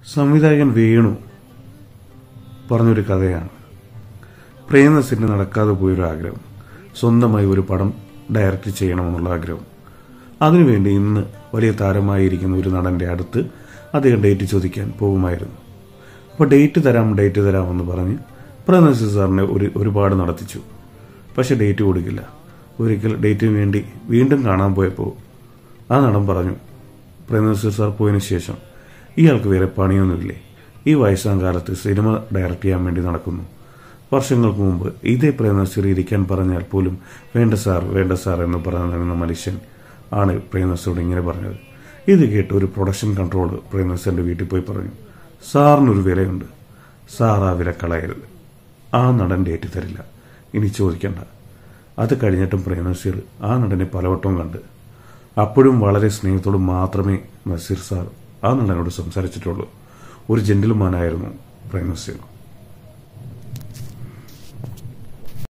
സംവിധായകൻ വേണു പറഞ്ഞൊരു കഥയാണ് പ്രേംനസീറിന് നടക്കാതെ പോയൊരു ആഗ്രഹം സ്വന്തമായി ഒരു പടം ഡയറക്റ്റ് ചെയ്യണമെന്നുള്ള ആഗ്രഹം അതിനുവേണ്ടി ഇന്ന് വലിയ താരമായിരിക്കുന്ന ഒരു നടന്റെ അടുത്ത് അദ്ദേഹം ഡേറ്റ് ചോദിക്കാൻ പോകുമായിരുന്നു അപ്പോൾ ഡേറ്റ് തരാം ഡേറ്റ് തരാമെന്ന് പറഞ്ഞ് പ്രേംനസീർ സാറിനെ ഒരു ഒരുപാട് നടത്തിച്ചു പക്ഷെ ഡേറ്റ് കൊടുക്കില്ല ഒരിക്കൽ ഡേറ്റിന് വേണ്ടി വീണ്ടും കാണാൻ പോയപ്പോൾ ആ നടൻ പറഞ്ഞു പ്രേംനസീർ സാർ പോയതിനു ശേഷം ഇയാൾക്ക് വേറെ പണിയൊന്നുമില്ലേ ഈ വയസ്സാം കാലത്ത് സിനിമ ഡയറക്റ്റ് ചെയ്യാൻ വേണ്ടി നടക്കുന്നു വർഷങ്ങൾക്ക് മുമ്പ് ഇതേ പ്രേംനസീർ ഇരിക്കാൻ പറഞ്ഞാൽ പോലും വേണ്ട സാർ വേണ്ട സാർ എന്ന് പറഞ്ഞു നിന്ന മനുഷ്യൻ ആണ് പ്രേംനസീറോട് ഇങ്ങനെ പറഞ്ഞത് ഇത് കേട്ട് ഒരു പ്രൊഡക്ഷൻ കൺട്രോൾ പ്രേംനസീറിന്റെ വീട്ടിൽ പോയി പറഞ്ഞു സാറിനൊരു വിലയുണ്ട് സാർ ആ വില കളയരുത് ആ നടൻ ഡേറ്റ് തരില്ല ഇനി ചോദിക്കണ്ട അത് കഴിഞ്ഞിട്ടും പ്രേംനസീർ ആ നടനെ പലവട്ടവും കണ്ട് അപ്പോഴും വളരെ സ്നേഹത്തോട് മാത്രമേ നസീർ സാർ ആ നടനോട് സംസാരിച്ചിട്ടുള്ളൂ ഒരു ജെന്റിൽമാനായിരുന്നു പ്രേംനസീർ